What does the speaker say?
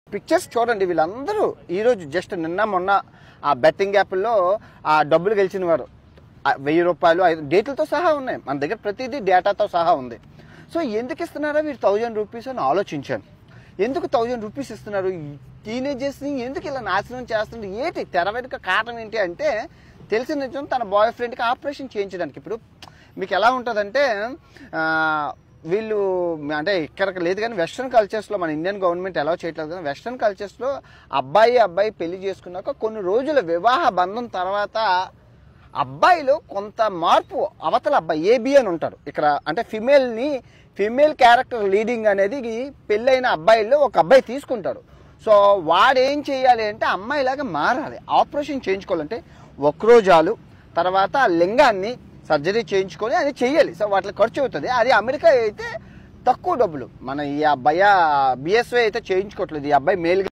pictures చూడండి వీళ్ళందరూ ఈరోజు జస్ట్ నిన్న మొన్న ఆ బెట్టింగ్ యాప్లో ఆ డబ్బులు గెలిచిన వారు ఆ వెయ్యి రూపాయలు ఐదు డేట్లతో సహా ఉన్నాయి మన దగ్గర ప్రతిదీ డేటాతో సహా ఉంది సో ఎందుకు ఇస్తున్నారో వీరు థౌజండ్ రూపీస్ అని ఆలోచించాను ఎందుకు థౌజండ్ రూపీస్ ఇస్తున్నారు టీనేజర్స్ని ఎందుకు ఇలా నాశనం చేస్తున్నారు ఏంటి తెర వెనుక కారణం ఏంటి అంటే తెలిసిన నిజం తన బాయ్ ఫ్రెండ్కి ఆపరేషన్ చేయించడానికి ఇప్పుడు మీకు ఎలా ఉంటుందంటే ఆ, వీళ్ళు అంటే ఇక్కడ లేదు కానీ వెస్ట్రన్ కల్చర్స్లో మన ఇండియన్ గవర్నమెంట్ ఎలా చేయట్లేదు కానీ వెస్ట్రన్ కల్చర్స్లో అబ్బాయి అబ్బాయి పెళ్లి చేసుకున్నాక కొన్ని రోజుల వివాహ బంధం తర్వాత అబ్బాయిలో కొంత మార్పు అవతల అబ్బాయి ఏబి అని ఉంటారు ఇక్కడ అంటే ఫిమేల్ని ఫిమేల్ క్యారెక్టర్ లీడింగ్ అనేది పెళ్ళైన అబ్బాయిల్లో ఒక అబ్బాయి తీసుకుంటారు సో వాడు ఏం చేయాలి అంటే అమ్మాయిలాగా మారాలి ఆపరేషన్ చేయించుకోవాలంటే ఒక్రోజాలు తర్వాత ఆ లింగాన్ని సర్జరీ చేయించుకొని అది చెయ్యాలి సో వాటికి ఖర్చు అవుతుంది అది అమెరికా అయితే తక్కువ డబ్బులు మన ఈ అబ్బాయి బిఎస్వై అయితే చేయించుకోవట్లేదు ఈ అబ్బాయి మేల్